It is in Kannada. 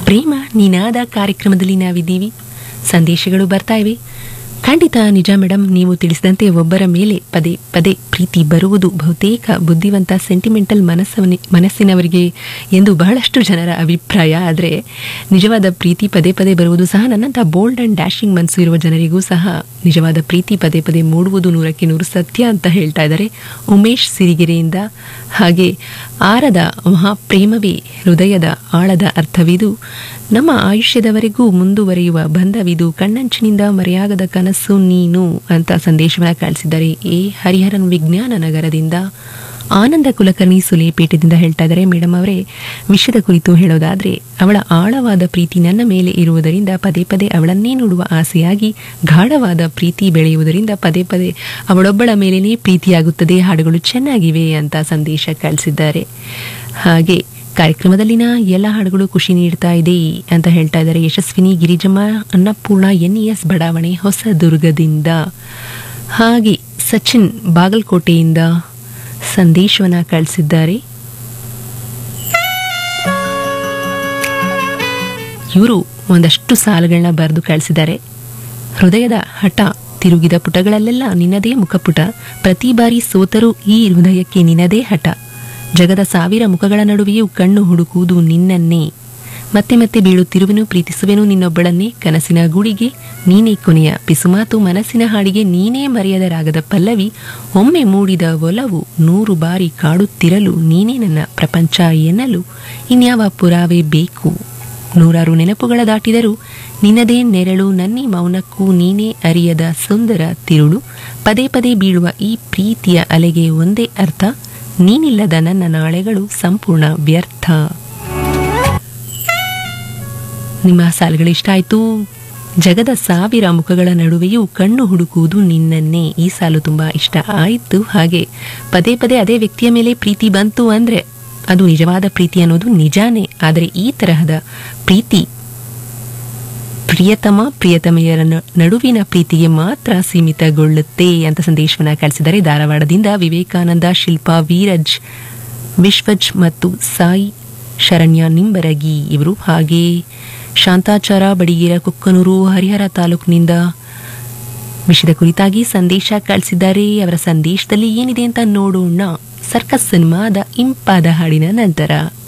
ಪ್ರೇಮ ನಿನಾದ ಕಾರ್ಯಕ್ರಮದಲ್ಲಿ ನಾವಿದ್ದೀವಿ ಸಂದೇಶಗಳು ಬರ್ತಾ ಇವೆ ಖಂಡಿತ ನಿಜ ಮೇಡಮ್ ನೀವು ತಿಳಿಸಿದಂತೆ ಒಬ್ಬರ ಮೇಲೆ ಪದೇ ಪದೇ ಪ್ರೀತಿ ಬರುವುದು ಬಹುತೇಕ ಬುದ್ಧಿವಂತ ಸೆಂಟಿಮೆಂಟಲ್ ಮನಸ್ಸವನಿ ಮನಸ್ಸಿನವರಿಗೆ ಎಂದು ಬಹಳಷ್ಟು ಜನರ ಅಭಿಪ್ರಾಯ ಆದರೆ ನಿಜವಾದ ಪ್ರೀತಿ ಪದೇ ಪದೇ ಬರುವುದು ಸಹ ನನ್ನಂಥ ಬೋಲ್ಡ್ ಅಂಡ್ ಡ್ಯಾಶಿಂಗ್ ಮನಸ್ಸು ಇರುವ ಜನರಿಗೂ ಸಹ ನಿಜವಾದ ಪ್ರೀತಿ ಪದೇ ಪದೇ ಮೂಡುವುದು ನೂರಕ್ಕೆ ನೂರು ಸತ್ಯ ಅಂತ ಹೇಳ್ತಾ ಇದ್ದಾರೆ ಉಮೇಶ್ ಸಿರಿಗೆರೆಯಿಂದ ಹಾಗೆ ಆರದ ಮಹಾಪ್ರೇಮವೇ ಹೃದಯದ ಆಳದ ಅರ್ಥವಿದು ನಮ್ಮ ಆಯುಷ್ಯದವರೆಗೂ ಮುಂದುವರಿಯುವ ಬಂಧವಿದು ಕಣ್ಣಂಚಿನಿಂದ ಮರೆಯಾಗದ ಕನಸು ನೀನು ಅಂತ ಸಂದೇಶವನ್ನ ಕಳಿಸಿದ್ದಾರೆ ಎ ಹರಿಹರನ್ ವಿಜ್ಞಾನ ನಗರದಿಂದ ಆನಂದ ಕುಲಕರ್ಣಿ ಸುಲೇಪೇಟದಿಂದ ಹೇಳ್ತಾ ಇದ್ದಾರೆ ಮೇಡಮ್ ಅವರೇ ವಿಷಯದ ಕುರಿತು ಹೇಳೋದಾದ್ರೆ ಅವಳ ಆಳವಾದ ಪ್ರೀತಿ ನನ್ನ ಮೇಲೆ ಇರುವುದರಿಂದ ಪದೇ ಪದೇ ಅವಳನ್ನೇ ನೋಡುವ ಆಸೆಯಾಗಿ ಗಾಢವಾದ ಪ್ರೀತಿ ಬೆಳೆಯುವುದರಿಂದ ಪದೇ ಪದೇ ಅವಳೊಬ್ಬಳ ಮೇಲೇನೇ ಪ್ರೀತಿಯಾಗುತ್ತದೆ ಹಾಡುಗಳು ಚೆನ್ನಾಗಿವೆ ಅಂತ ಸಂದೇಶ ಕಳಿಸಿದ್ದಾರೆ ಹಾಗೆ ಕಾರ್ಯಕ್ರಮದಲ್ಲಿನ ಎಲ್ಲ ಹಾಡುಗಳು ಖುಷಿ ನೀಡ್ತಾ ಇದೆ ಅಂತ ಹೇಳ್ತಾ ಇದ್ದಾರೆ ಯಶಸ್ವಿನಿ ಗಿರಿಜಮ್ಮ ಅನ್ನಪೂರ್ಣ ಎನ್ ಎಸ್ ಬಡಾವಣೆ ಹೊಸದುರ್ಗದಿಂದ ಹಾಗೆ ಸಚಿನ್ ಬಾಗಲಕೋಟೆಯಿಂದ ಸಂದೇಶವನ್ನ ಕಳಿಸಿದ್ದಾರೆ ಇವರು ಒಂದಷ್ಟು ಸಾಲುಗಳನ್ನ ಬರೆದು ಕಳಿಸಿದ್ದಾರೆ ಹೃದಯದ ಹಠ ತಿರುಗಿದ ಪುಟಗಳಲ್ಲೆಲ್ಲ ನಿನ್ನದೇ ಮುಖಪುಟ ಪ್ರತಿ ಬಾರಿ ಸೋತರೂ ಈ ಹೃದಯಕ್ಕೆ ನಿನ್ನದೇ ಹಠ ಜಗದ ಸಾವಿರ ಮುಖಗಳ ನಡುವೆಯೂ ಕಣ್ಣು ಹುಡುಕುವುದು ನಿನ್ನನ್ನೇ ಮತ್ತೆ ಮತ್ತೆ ಬೀಳುತ್ತಿರುವೆನು ಪ್ರೀತಿಸುವೆನು ನಿನ್ನೊಬ್ಬಳನ್ನೇ ಕನಸಿನ ಗೂಡಿಗೆ ನೀನೇ ಕೊನೆಯ ಪಿಸುಮಾತು ಮನಸ್ಸಿನ ಹಾಡಿಗೆ ನೀನೇ ಮರೆಯದ ರಾಗದ ಪಲ್ಲವಿ ಒಮ್ಮೆ ಮೂಡಿದ ಒಲವು ನೂರು ಬಾರಿ ಕಾಡುತ್ತಿರಲು ನೀನೇ ನನ್ನ ಪ್ರಪಂಚ ಎನ್ನಲು ಇನ್ಯಾವ ಪುರಾವೆ ಬೇಕು ನೂರಾರು ನೆನಪುಗಳ ದಾಟಿದರೂ ನಿನ್ನದೇ ನೆರಳು ನನ್ನಿ ಮೌನಕ್ಕೂ ನೀನೇ ಅರಿಯದ ಸುಂದರ ತಿರುಳು ಪದೇ ಪದೇ ಬೀಳುವ ಈ ಪ್ರೀತಿಯ ಅಲೆಗೆ ಒಂದೇ ಅರ್ಥ ನೀನಿಲ್ಲದ ನನ್ನ ನಾಳೆಗಳು ಸಂಪೂರ್ಣ ವ್ಯರ್ಥ ನಿಮ್ಮ ಸಾಲುಗಳು ಇಷ್ಟ ಆಯ್ತು ಜಗದ ಸಾವಿರ ಮುಖಗಳ ನಡುವೆಯೂ ಕಣ್ಣು ಹುಡುಕುವುದು ನಿನ್ನನ್ನೇ ಈ ಸಾಲು ತುಂಬಾ ಇಷ್ಟ ಆಯಿತು ಹಾಗೆ ಪದೇ ಪದೇ ಅದೇ ವ್ಯಕ್ತಿಯ ಮೇಲೆ ಪ್ರೀತಿ ಬಂತು ಅಂದ್ರೆ ಅದು ನಿಜವಾದ ಪ್ರೀತಿ ಅನ್ನೋದು ನಿಜಾನೇ ಆದರೆ ಈ ತರಹದ ಪ್ರೀತಿ ಪ್ರಿಯತಮ ಪ್ರಿಯತಮೆಯರ ನ- ನಡುವಿನ ಪ್ರೀತಿಗೆ ಮಾತ್ರ ಸೀಮಿತಗೊಳ್ಳುತ್ತೆ ಅಂತ ಸಂದೇಶವನ್ನ ಕಳಿಸಿದ್ದಾರೆ ಧಾರವಾಡದಿಂದ ವಿವೇಕಾನಂದ ಶಿಲ್ಪಾ ವೀರಜ್ ವಿಶ್ವಜ್ ಮತ್ತು ಸಾಯಿ ಶರಣ್ಯ ನಿಂಬರಗಿ ಇವರು ಹಾಗೆ ಶಾಂತಾಚಾರ ಬಡಿಗೇರ ಕುಕ್ಕನೂರು ಹರಿಹರ ತಾಲೂಕಿನಿಂದ ವಿಷಯದ ಕುರಿತಾಗಿ ಸಂದೇಶ ಕಳಿಸಿದ್ದಾರೆ ಅವರ ಸಂದೇಶದಲ್ಲಿ ಏನಿದೆ ಅಂತ ನೋಡೋಣ ಸರ್ಕಸ್ ಸಿನಿಮಾದ ಇಂಪಾದ ಹಾಡಿನ ನಂತರ